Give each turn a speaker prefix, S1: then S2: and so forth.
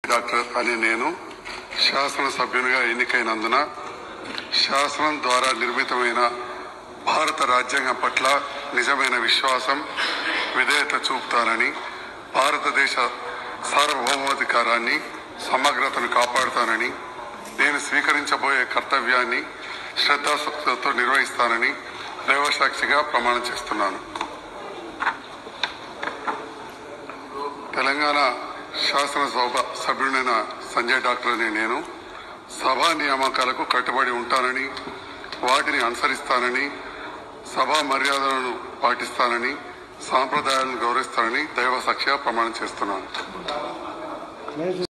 S1: doctor అని నేను శాసనసభ్యునిగా ఎన్నికైనందున శాసనం ద్వారా నిర్మితమైన భారత రాజ్యాంగం పట్ల నిజమైన విశ్వాసం విధేయత చూపుతానని భారతదేశ సార్వభౌమాధికారాన్ని సమగ్రతను కాపాడుతానని నేను స్వీకరించబోయే కర్తవ్యాన్ని శ్రద్ధాశక్తులతో నిర్వహిస్తానని దైవసాక్షిగా ప్రమాణం చేస్తున్నాను తెలంగాణ శాసనసభ సభ్యుడైన సంజయ్ డాక్టర్ అనే నేను సభా నియామకాలకు కట్టుబడి ఉంటానని వాటిని అనుసరిస్తానని సభా మర్యాదలను పాటిస్తానని సాంప్రదాయాలను గౌరవిస్తానని దైవ సాక్షిగా ప్రమాణం చేస్తున్నాను